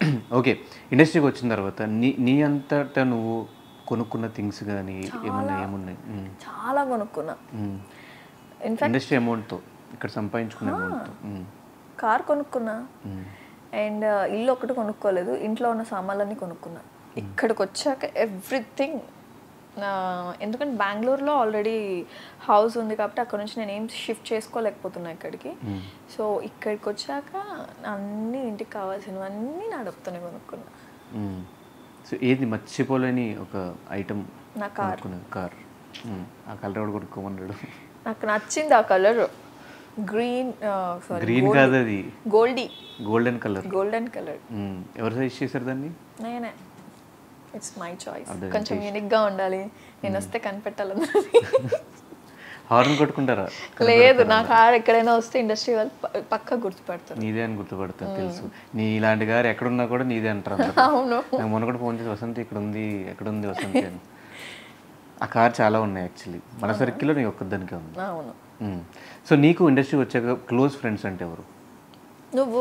Okay ఇండస్ట్రీకి వచ్చిన తర్వాత నీ నీ అంతటా నువ్వు కొనుక్కున్న థింగ్స్ కానీ ఏమన్నా ఏమున్నాయి మ్మ్. చాలా కొనుక్కున్నా మ్మ్. ఇన్ఫాక్ట్ ఇండస్ట్రీ అమౌంట్తో ఇక్కడ సంపాదించుకునే అమౌంట్తో మ్మ్. కార్ కొనుక్కున్నా మ్మ్. అండ్ ఇల్లు ఒకటి కొనుక్కోలేదు ఇంట్లో ఉన్న సామాన్లన్నీ కొనుక్కున్నా ఇక్కడికి వచ్చాక ఎవ్రీథింగ్ ఎందుకంటే బెంగళూరులో ఆల్రెడీ హౌస్ ఉంది కాబట్టి అక్కడ నుంచి నేను ఏం షిఫ్ట్ చేసుకోలేకపోతున్నా ఇక్కడికి సో ఇక్కడికి వచ్చాక అన్ని ఇంటికి కావాల్సినవన్నీ నా డబ్బుతోనే కొనుక్కున్నా మ్మ్. సో ఏది మర్చిపోలేని ఒక ఐటమ్ నా కార్ కొనుక్కున్నది కార్ మ్మ్. ఆ కలర్ కూడా కొనుక్కోమన్నాడు నాకు నచ్చింది ఆ కలర్ గ్రీన్ సారీ గ్రీన్ కాదు అది గోల్డీ గోల్డెన్ కలర్ గోల్డెన్ కలర్ ఎవరు సజెస్ట్ చేశారు దాన్ని నేనే ఇట్స్ మై చాయిస్ అర్థం కొంచెం యూనిక్గా ఉండాలి నేను వస్తే కనిపెట్టాలి హార్న్ కొట్టుకుంటారా లేదు నా కార్ ఎక్కడైనా వస్తే ఇండస్ట్రీ వాళ్ళు ప- పక్కా గుర్తుపడతారు నీదే అని గుర్తుపడతా తెలుసు నీ ఇలాంటి గారు ఎక్కడున్నా కూడా నీదే అంటారు అందరూ. అవును నాకు మొన్న కూడా ఫోన్ చేసి వసంతి ఇక్కడ ఉంది ఎక్కడ ఉంది వసంతి అని ఆ కార్ చాలా ఉన్నాయి యాక్చువల్లీ మన సర్కిల్లో నీ ఒక్కదానికే ఉంది అవును మ్మ్. సో నీకు ఇండస్ట్రీ వచ్చాక క్లోజ్ ఫ్రెండ్స్ అంటే ఎవరు నువ్వు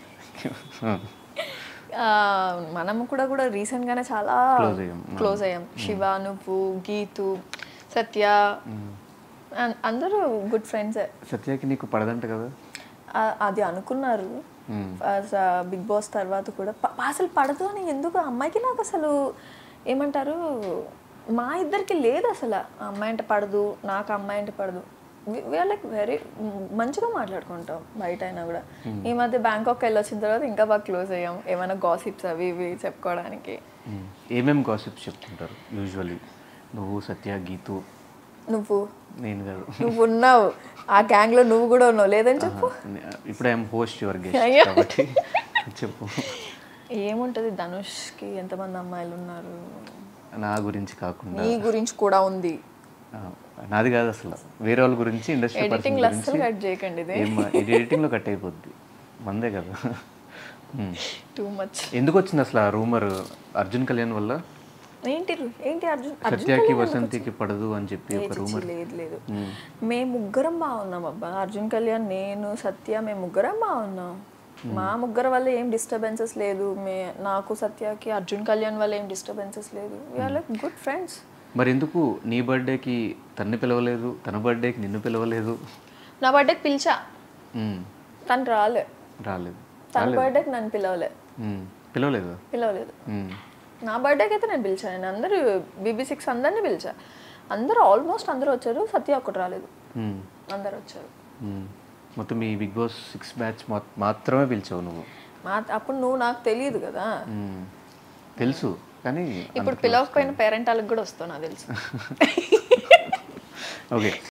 ఆ, మనం కూడా కూడా రీసెంట్ గానే చాలా Close అయ్యాం. క్లోజ్ అయ్యాం శివ నువ్వు గీతు సత్య అన్- అందరూ గుడ్ ఫ్రెండ్స్ సత్యకి నీకు పడదంట కదా అది అనుకున్నారు మ్మ్. బిగ్ బాస్ తర్వాత కూడా ప- అసలు పడదు అని ఎందుకు ఆ అమ్మాయికి నాకు అసలు ఏమంటారు మా ఇద్దరికి లేదు అసలు ఆ అమ్మాయి అంటే పడదు నాకు ఆ అమ్మాయి అంటే పడదు వీఆర్ లైక్ వెరీ మంచిగా మాట్లాడుకుంటాం బయట అయినా కూడా ఈ మధ్య బ్యాంకాక్ వెళ్ళి వచ్చిన తర్వాత ఇంకా బాగా క్లోజ్ అయ్యాం ఏమైనా గాసిప్స్ అవి ఇవి చెప్పుకోవడానికి మ్మ్. ఏమేం గాసిప్స్ చెప్పుకుంటారు యూజువల్లీ నువ్వు సత్య గీతు నువ్వు నేను కాదు నువ్వు ఉన్నావు ఆ గ్యాంగ్ లో నువ్వు కూడా ఉన్నావు లేదని చెప్పు ఇప్పుడు ఐఎమ్ హోస్ట్ యువర్ గెస్ట్ అయ్యో. కాబట్టి చెప్పు ఏముంటది ధనుష్కి ఎంతమంది అమ్మాయిలు ఉన్నారు నా గురించి కాకుండా నీ గురించి కూడా ఉంది ఆ, నాది కాదు అసలు వేరే వాళ్ళ గురించి ఇండస్ట్రీ పర్సన్ ఎడిటింగ్ గురించి అస్సలు కట్ చేయకండి ఇది ఏం ఇది ఎడిటింగ్లో కట్ అయిపోద్ది మందే కదా మ్మ్. టూ మచ్ ఎందుకు వచ్చింది అసలు ఆ రూమర్ అర్జున్ కళ్యాణ్ వల్ల ఏంటి రు- ఏంటి అర్జున్ అర్జున్ సత్యాకి వసంతికి పడదు అని చెప్పి ఒక చిచ్చి, రూమర్ లేదు లేదు మేము ముగ్గురం బాగున్నాం అబ్బా అర్జున్ కళ్యాణ్ నేను సత్య మేము ముగ్గురం బాగున్నాం మా ముగ్గురు వల్ల ఏం డిస్టర్బెన్సెస్ లేదు మే నాకు సత్యకి అర్జున్ కళ్యాణ్ వల్ల ఏం డిస్టర్బెన్సెస్ లేదు వీఆర్ లైక్ గుడ్ ఫ్రెండ్స్ మరి ఎందుకు నీ బర్త్డేకి తన్ని పిలవలేదు తన బర్త్డేకి నిన్ను పిలవలేదు నా బర్త్డేకి పిలిచా మ్మ్. తను రాలే రాలేదు తన బర్త్డేకి నన్ను పిలవలే మ్మ్. పిలవలేదు పిలవలేదు మ్మ్. నా బర్త్డేకి అయితే నేను పిలిచాను నేను అందరూ బీబీ సిక్స్ అందరినీ పిలిచా అందరూ ఆల్మోస్ట్ అందరూ వచ్చారు సత్య ఒకటి రాలేదు మ్మ్. అందరు వచ్చారు మ్మ్. మొత్తం ఈ బిగ్ బాస్ సిక్స్ బ్యాచ్ మాత్రమే పిలిచావు నువ్వు మా అప్పుడు నువ్వు నాకు తెలియదు కదా మ్మ్. తెలుసు కానీ ఇప్పుడు పిలవకపోయిన పేరెంట్ వాళ్ళకి కూడా వస్తావు నాకు తెలుసు ఓకే